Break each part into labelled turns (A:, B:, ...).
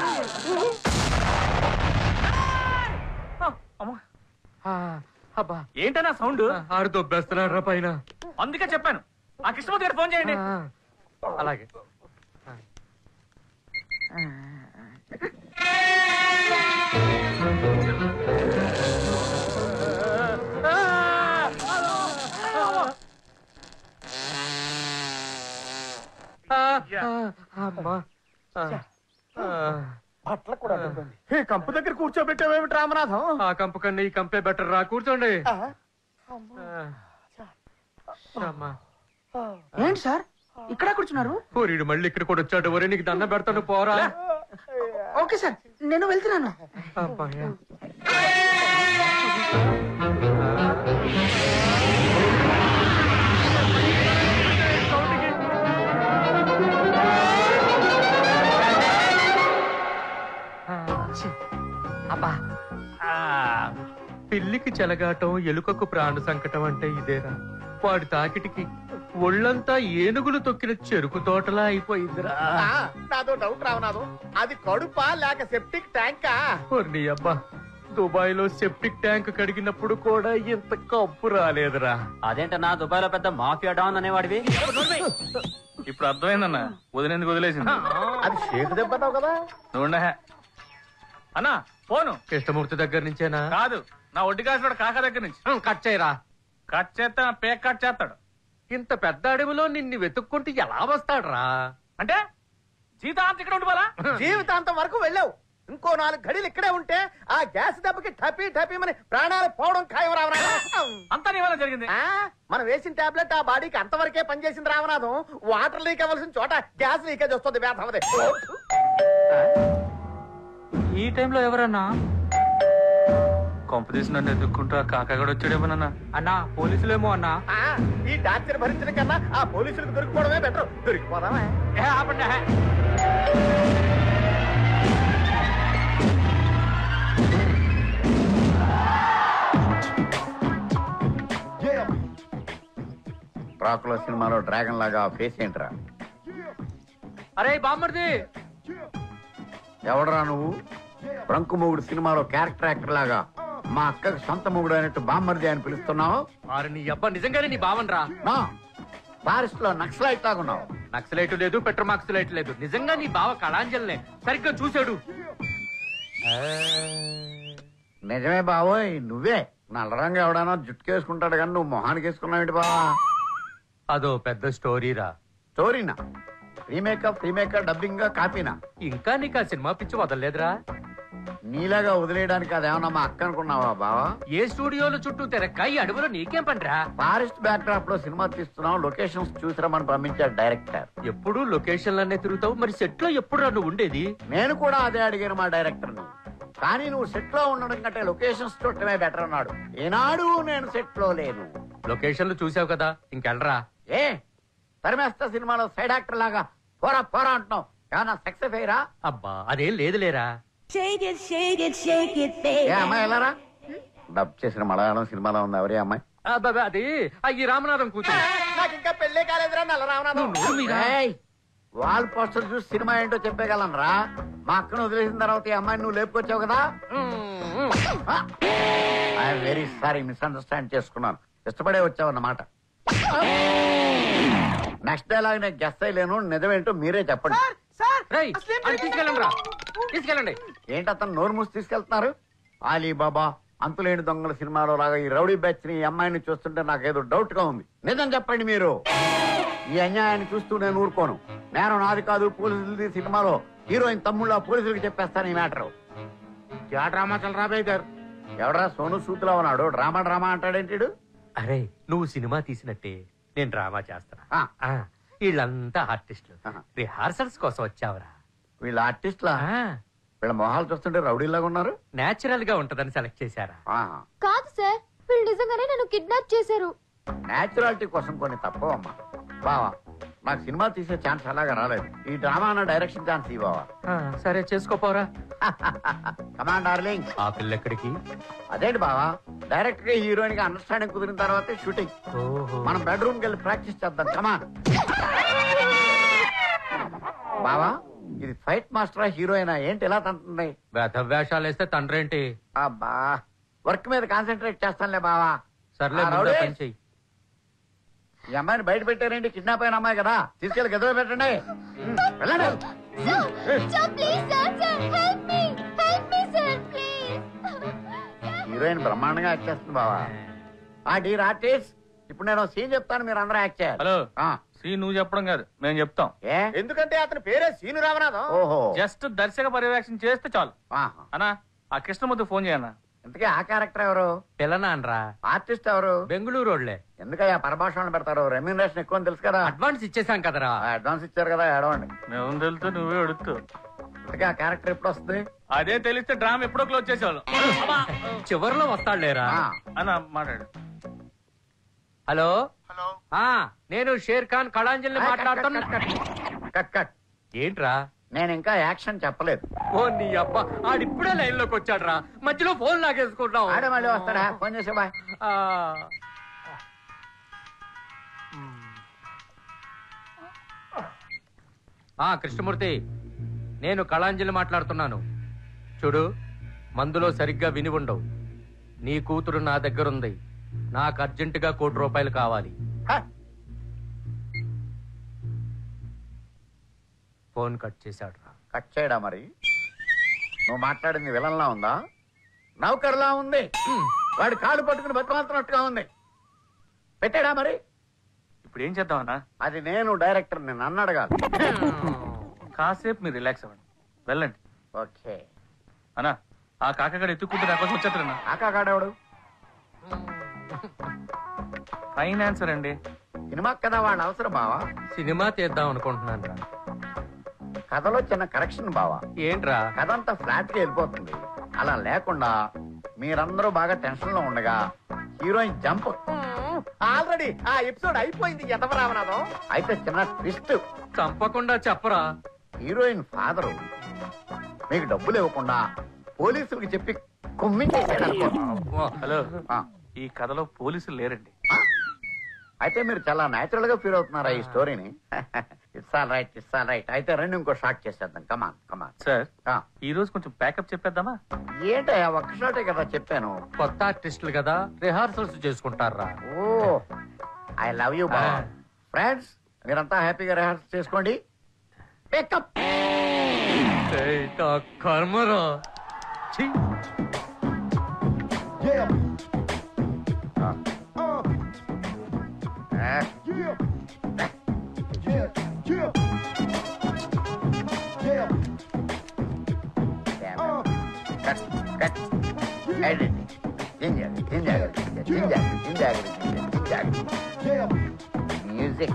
A: అమ్మా
B: ఆ, అబ్బా
A: ఏంటన్నా సౌండ్
B: ఆడు దొబ్బేస్తున్నాడు రా పైన
A: అందుకే చెప్పాను ఆ కృష్ణమూర్తి గారు ఫోన్ చేయండి
B: ఆ, అలాగే ఆ, ఆ, అమ్మా ఆ, ఆ.
C: బట్టలు కూడా ఈ కంపు దగ్గర కూర్చోబెట్టావేమిటి రామనాథం
B: ఆ కంపు కన్నా ఈ కంపే బెటర్ రా కూర్చోండి
C: ఆ,
B: ఆ. అమ్మా
D: ఏంటి సార్ ఇక్కడ కూర్చున్నారు
B: ఊరిడు మళ్ళీ ఇక్కడ కూడా వచ్చాడు ఒరే నీకు దండం పెడతాను పోరా
D: ఓకే సార్ నేను వెళ్తున్నాను
B: అబ్బాయ్యా. ఆ, ఛీ. అబ్బా
A: ఆ,
B: పిల్లికి చెలగాటం ఎలుకకు ప్రాణ సంకటం అంటే ఇదేరా వాడి తాకిటికి ఒళ్ళంతా ఏనుగులు తొక్కిన చెరుకు తోటలా అయిపోయిందిరా
C: ఆ, నాదో డౌట్ రామనాథం అది కడుపా లేక సెప్టిక్ ట్యాంకా
B: ఓర్ని అబ్బా దుబాయ్ లో సెప్టిక్ ట్యాంక్ కడిగినప్పుడు కూడా ఇంత కప్పు రాలేదురా
E: అదేంటన్నా దుబాయ్ లో పెద్ద మాఫియా డాన్ అనేవాడివి
A: ఇప్పుడు అర్థమైందన్న వదిలేందుకు వదిలేసింది
C: అది చేతి దెబ్బతావు కదా
A: నువ్వు ఉండే. అన్నా ఫోను
B: కృష్ణమూర్తి దగ్గర నుంచేనా
A: కాదు నా ఒడ్డు కాసిన కాక దగ్గర నుంచి
B: ఉం, కట్ చేయరా
A: కట్ చేస్తే నా పేక్ కట్ చేస్తాడు
B: ఇంత పెద్ద అడవిలో నిన్ను వెతుక్కుంటూ ఎలా వస్తాడ్రా
A: అంటే జీతాంత ఇక్కడ ఉండిపోలా
C: జీవితాంతం వరకు వెళ్ళావు ఇంకో నాలుగు గడిలు ఇక్కడే ఉంటే ఆ గ్యాస్ దెబ్బకి టపీ టపీ మన ప్రాణాలు పోవడం ఖాయం రామనాథం
A: అంతా నీ వల్ల జరిగింది
C: ఆ, మనం వేసిన టాబ్లెట్ ఆ బాడీకి అంతవరకే పనిచేసింది రామనాథం వాటర్ లీక్ అవ్వాల్సిన చోట గ్యాస్ లీకేజ్ వస్తుంది వేధవది
E: ఈ టైంలో ఎవరన్నా
A: కొంప తీసి నన్ను ఎదుక్కుంటూ ఆ కాకా కూడా వచ్చాడేమోనన్నా
E: అన్నా పోలీసులేమో అన్నా
C: ఆ, ఈ టార్చర్ భరించడం కన్నా ఆ పోలీసులకు దొరికిపోవడమే బెటర్ దొరికిపోదామే
F: డ్రాకులో సినిమాలో డ్రాగన్ లాగా ఫేస్ ఏంట్రా
B: అరే బామ్మర్ది
F: ఎవడరా నువ్వు బ్రంకు మొగుడు సినిమాలో క్యారెక్టర్ యాక్టర్ లాగా మా అక్కకి సొంత మొగుడు అయినట్టు బామ్మర్ది అని పిలుస్తున్నావు
B: ఆరు నీ అబ్బా నిజంగానే నీ బావన్రా
F: నా ఫారెస్ట్ లో నక్సలైట్ లాగా ఉన్నావు
B: నక్సలైట్ లేదు పెట్రోమాక్సలైట్ లేదు నిజంగా నీ బావ కళాంజలినే సరిగ్గా చూశాడు
F: నిజమే బావోయ్ నువ్వే నల్లరంగా ఎవడైనా జుట్టుకేసుకుంటాడు కానీ నువ్వు మొహానికి వేసుకున్నావు బావా
B: అదో పెద్ద స్టోరీరా
F: స్టోరీనా రీమేకప్ రీమేకప్ డబ్బింగ్ కాపీనా
B: ఇంకా నీకు ఆ సినిమా పిచ్చి వదలలేదురా
F: నీలాగా వదిలేయడానికి అదేమన్నా మా అక్క అనుకున్నావా బావా
B: ఏ స్టూడియోలు చుట్టూ తెరక్క ఈ అడవిలో నీకేం పనిరా
F: ఫారెస్ట్ బ్యాక్ డ్రాప్ లో సినిమా తీస్తున్నాం లొకేషన్స్ చూసిరమని పంపించాడు డైరెక్టర్
B: ఎప్పుడు లొకేషన్లనే తిరుగుతావు మరి సెట్ లో ఎప్పుడు నువ్వు ఉండేది
F: నేను కూడా అదే అడిగాను మా డైరెక్టర్ ని కానీ నువ్వు సెట్ లో ఉండడం కంటే లొకేషన్స్ చూడటమే బెటర్ అన్నాడు ఏనాడు నేను సెట్ లో లేను
B: లొకేషన్లు చూసావు కదా ఇంకెళ్ళరా
F: ఏ తరిమేస్తా సినిమాలో సైడ్ యాక్టర్ లాగా పోరా పోరా అంటున్నావు ఏమన్నా సక్సెస్ అయ్యరా
B: అబ్బా అదేం లేదులేరా
G: Shake it, shake it, shake it,
F: A
G: baby.
F: అమ్మాయి వెళ్ళారా డబ్ చేసిన మలయాళం సినిమాలో ఉంది ఎవరే అమ్మాయి
B: అబ్బబ్బా, అది ఆ ఈ రామనాథం కూతురు
C: నాకు ఇంకా పెళ్ళే కాలేదురా నల్ల రామనాథం
B: నోరు మీరా?
F: ఏయ్, వాల్ పోస్టర్ చూసి సినిమా ఏంటో చెప్పగలను రా మా అక్కను వదిలేసిన తర్వాత ఈ అమ్మాయిని నువ్వు లేపుకొచ్చావు కదా ఐఎమ్ వెరీ సారీ మిస్అండర్స్టాండ్ చేసుకున్నాను ఇష్టపడే వచ్చావు అన్నమాట నెక్స్ట్ డైలాగ్ నేను గెస్ట్ అయ్యలేను నిజమేంటో మీరే చెప్పండి
B: రేయ్, అది తీసుకెళ్ళండి రా తీసుకెళ్ళండి
F: ఏంటి అతను నోరు మూసి తీసుకెళ్తున్నారు ఆలీబాబా అంతులేని దొంగల సినిమాలో లాగా ఈ రౌడీ బ్యాచ్ ని ఈ అమ్మాయిని చూస్తుంటే నాకేదో డౌట్ గా ఉంది నిజం చెప్పండి మీరు ఈ అన్యాయాన్ని చూస్తూ నేను ఊరుకోను నేను నాది కాదు పోలీసులది సినిమాలో హీరోయిన్ తమ్ముళ్ళ పోలీసులకు చెప్పేస్తాను ఈ మ్యాటర్ క్యా డ్రామా చల్ రా బేదర్ ఎవడరా సోను సూతులో ఉన్నాడు డ్రామా డ్రామా అంటాడేంటి వీడు?
B: అరే నువ్వు సినిమా తీసినట్టే నేను డ్రామా చేస్తున్నా
F: ఆ,
B: ఆ, వీళ్ళంతా ఆర్టిస్టులు
F: ఆహా.
B: రిహార్సల్స్ కోసం వచ్చావురా
F: వీళ్ళ ఆర్టిస్ట్లా వీళ్ళ మొహాలు చూస్తుంటే రౌడీలాగా ఉన్నారు
B: నేచురల్ గా ఉంటదని సెలెక్ట్ చేశారా
F: ఆహా.
H: కాదు సార్ వీళ్ళు నిజంగానే నన్ను కిడ్నాప్ చేశారు
F: నేచురాలిటీ కోసం కొన్ని తప్పవమ్మా బావా నాకు సినిమా తీసే ఛాన్స్ అలాగా రాలేదు ఈ డ్రామా అన్న డైరెక్షన్ ఛాన్స్ ఈ బావా
B: ఆ, సరే చేసుకోపోరా
F: కమాండ్ డార్లింగ్
B: ఆ పిల్ల ఎక్కడికి
F: అదేంటి బావా డైరెక్ట్ గా హీరోయిన్ గా అండర్స్టాండింగ్ కుదిరిన తర్వాతే షూటింగ్
B: ఓహో
F: మనం బెడ్రూమ్ కి వెళ్ళి ప్రాక్టీస్ చేద్దాం కమాన్ బావా ఇది ఫైట్ మాస్టరా హీరోయినా ఏంటి ఎలా తంటుంది
B: వేధ వేషాలు వేస్తే తండ్రేంటి
F: అబ్బా వర్క్ మీద కాన్సన్ట్రేట్ చేస్తానులే బావా
B: సర్లే
F: ఆ,
B: ముందు
F: రౌడీ.
B: పని చెయ్యి
F: ఈ అమ్మాయిని బయట పెట్టారేంటి కిడ్నాప్ అయిన అమ్మాయి కదా తీసుకెళ్లి గదిలో పెట్టండి ఉమ్, వెళ్ళండి
H: sir please sir sir help me help me sir please
F: heroine బ్రహ్మాండంగా యాక్ట్ చేస్తుంది బావా ఆ డీర్ ఆర్టిస్ట్ ఇప్పుడు నేను సీన్ చెప్తాను మీరు అందరూ యాక్ట్ చేయాలి
A: హలో
F: ఆ,
A: శ్రీ నువ్వు చెప్పడం కాదు మేము చెప్తాం
F: ఏ
C: ఎందుకంటే అతని పేరే సీను రామనాథం
F: ఓహో
A: జస్ట్ దర్శక పర్యవేక్షణ చేస్తే చాలు
F: ఆహా.
A: అన్నా ఆ కృష్ణమూర్తి ఫోన్ చేయన్నా
F: ఇంతకీ ఆ క్యారెక్టర్ ఎవరు
B: పిల్లనాన్రా
F: ఆర్టిస్ట్ ఎవరు
B: బెంగళూరు వాళ్ళే
F: ఎందుకయ్యా పరభాషణలు పెడతారు రెమ్యూనరేషన్ ఎక్కువ అని తెలుసు కదా
B: అడ్వాన్స్ ఇచ్చేసాం కదరా
F: ఆ, అడ్వాన్స్ ఇచ్చారు కదా ఏడవండి
A: మేము తెలుస్తూ నువ్వే అడుగుతూ
F: ఇంతకీ ఆ క్యారెక్టర్ ఎప్పుడు వస్తుంది
A: అదే తెలిస్తే డ్రామా ఎప్పుడో క్లోజ్ చేసేవాళ్ళు
B: చివరిలో వస్తాడులేరా
F: ఆ,
A: అన్న మాట్లాడు
B: హలో ఆ నేను షేర్ ఖాన్ కళాంజలిని
F: కట్,
B: మాట్లాడుతున్నా
F: కట్, కట్, కట్ కట్
B: ఏంట్రా
F: నేను ఇంకా యాక్షన్ చెప్పలేదు
B: ఓ నీ అబ్బా ఆడిప్పుడే లైన్ లోకి వచ్చాడ్రా మధ్యలో ఫోన్ లాగేసుకుంటాం
F: ఆడే మళ్ళీ వస్తాడా ఫోన్ చేసే బాయ్
B: ఆ. ఆ కృష్ణమూర్తి నేను కళాంజలి మాట్లాడుతున్నాను చూడు మందులో సరిగ్గా విని ఉండవు నీ కూతురు నా దగ్గరుంది నాకు అర్జెంటుగా కోటి రూపాయలు కావాలి
F: హ,
B: ఫోన్ కట్ చేశాడు రా
F: కట్ చేయడా మరి నువ్వు మాట్లాడింది విలన్లా ఉందా నౌకర్లా ఉంది వాడి కాళ్ళు పట్టుకుని బతిమాలుతున్నట్టుగా ఉంది పెట్టాడా మరి
A: ఇప్పుడు ఏం చేద్దాం అన్నా
F: అది నేను డైరెక్టర్ నేను నన్ను అడగాలి
A: కాసేపు మీరు రిలాక్స్ అవ్వండి వెళ్ళండి
F: ఓకే
A: అన్నా ఆ కాకగాడు ఎత్తుకుంటే నా కోసం వచ్చేస్తారన్నా
F: ఆకాగాడేవాడు
A: ఫైనాన్సర్ అండి
F: సినిమా కదా వాళ్ళ అవసరం బావా
B: సినిమా తీద్దాం అనుకుంటున్నాను రా
F: కథలో చిన్న కరెక్షన్ బావా
B: ఏంట్రా
F: కథ అంతా ఫ్లాట్ గా వెళ్ళిపోతుంది అలా లేకుండా మీరందరూ బాగా టెన్షన్ లో ఉండగా హీరోయిన్ జంప్
C: ఆల్రెడీ ఆ ఎపిసోడ్ అయిపోయింది ఎదవ రామనాథం
F: అయితే చిన్న ట్విస్ట్
B: చంపకుండా చెప్పరా
F: హీరోయిన్ ఫాదరు మీకు డబ్బులు ఇవ్వకుండా పోలీసులకు చెప్పి కుమ్మించేసాడు అనుకో.
B: వా,
A: హలో
F: ఆ,
A: ఈ కథలో పోలీసులు లేరండి
F: అయితే మీరు చాలా నేచురల్ గా ఫీల్ అవుతున్నారా ఈ స్టోరీని it's all right it's all right అయితే రెండు ఇంకో షార్ట్ చేసేద్దాం కమాన్ కమాన్
A: సార్ ఈ రోజు కొంచెం ప్యాకప్ చెప్పేద్దామా
F: ఏంటయ్యా ఒక్క షాటే కదా చెప్పాను
B: కొత్త ఆర్టిస్టులు కదా రిహార్సల్స్ చేసుకుంటారా
F: ఓ ఐ లవ్ యూ బాబా
B: Ah.
F: ఫ్రెండ్స్ మీరంతా హ్యాపీగా రిహార్సల్ చేసుకోండి పికప్
B: కర్మరా ఛీ,
F: మ్యూజిక్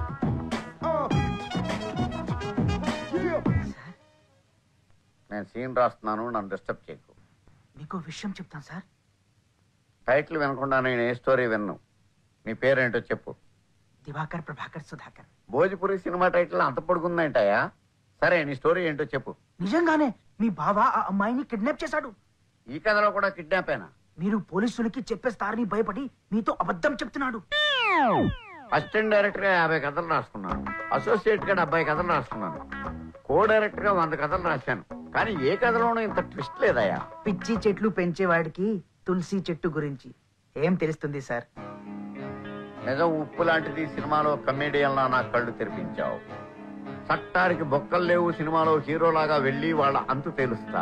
F: నేను సీన్ రాస్తున్నాను నన్ను డిస్టర్బ్ చేయకు
D: మీకు విషయం చెప్తాను సార్
F: టైటిల్ వినకుండా నేను ఏ స్టోరీ విన్ను నీ పేరేంటో చెప్పు
D: దివాకర్ ప్రభాకర్ సుధాకర్
F: భోజ్పురి సినిమా టైటిల్ అంత పొడుగుందంటయా సరే నీ స్టోరీ ఏంటో చెప్పు
D: నిజంగానే మీ బావ ఆ అమ్మాయిని కిడ్నాప్ చేశాడు
F: ఈ కథలో కూడా కిడ్నాప్ అయినా
D: మీరు పోలీసులకి చెప్పేస్తారని భయపడి మీతో అబద్ధం చెప్తున్నాడు
F: అసిస్టెంట్ డైరెక్టర్ గా యాభై కథలు రాసుకున్నాను అసోసియేట్ గా డెబ్బై కథలు రాసుకున్నాను కో డైరెక్టర్ గా వంద కథలు రాశాను కానీ ఏ కథలోనూ ఇంత ట్విస్ట్ లేదయ్యా
D: పిచ్చి చెట్లు పెంచేవాడికి తులసి చెట్టు గురించి ఏం తెలుస్తుంది సార్
F: నిజం ఉప్పు లాంటిది సినిమాలో కమేడియన్ లా నా కళ్ళు తెరిపించావు చట్టానికి బొక్కలు లేవు సినిమాలో హీరోలాగా వెళ్ళి వాళ్ళ అంతు తెలుస్తా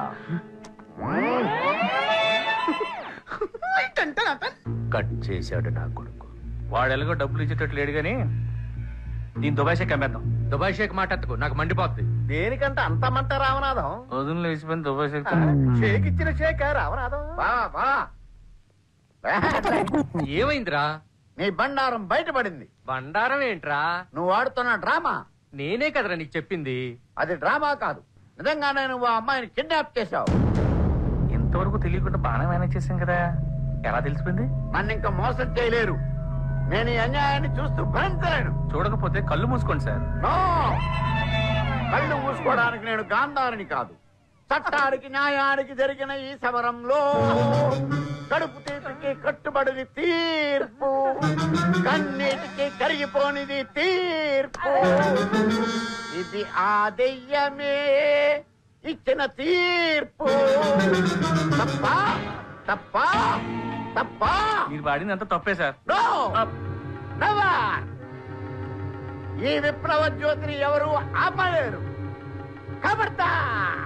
B: కట్ చేశాడు నా కొడుకు
A: వాడు ఎలాగో డబ్బులు ఇచ్చేటట్టు లేడు కానీ దీని దుబాయ్ అమ్మేద్దాం
B: దుబాయ్ షేక్ మాటెత్తకు నాకు మండిపోద్ది
C: దేనికంటే అంత మంట రామనాథం
A: వదిన లేచిపోయిన దుబాయ్ షేక్
C: షేక్ ఇచ్చిన షేక్ రామనాథం
F: బా బా
B: ఏమైందిరా
F: నీ బండారం బయటపడింది
B: బండారం ఏంట్రా
F: నువ్వు ఆడుతున్న డ్రామా
B: నేనే కదరా నీకు చెప్పింది
F: అది డ్రామా కాదు నిజంగానే నువ్వు ఆ అమ్మాయిని కిడ్నాప్ చేశావు
A: ఇంతవరకు తెలియకుండా బాగానే మేనేజ్ చేశాం కదా ఎలా తెలిసిపోయింది
F: నన్ను ఇంకా మోసం చేయలేరు నేను ఈ అన్యాయాన్ని చూస్తూ భరించలేను
A: చూడకపోతే కళ్ళు మూసుకోండి సార్
F: నో కళ్ళు మూసుకోవడానికి నేను గాంధారిని కాదు చట్టానికి న్యాయానికి జరిగిన ఈ సమరంలో కడుపు తీపికి కట్టుబడిది తీర్పు కన్నీటికి కరిగిపోనిది తీర్పు ఇది ఆ దెయ్యమే ఇచ్చిన తీర్పు తప్ప తప్ప తప్ప
A: మీరు పాడింది అంత తప్పే సార్
F: నో నెవర్ ఈ విప్లవ జ్యోతిని ఎవరు ఆపలేరు ఖబర్దార్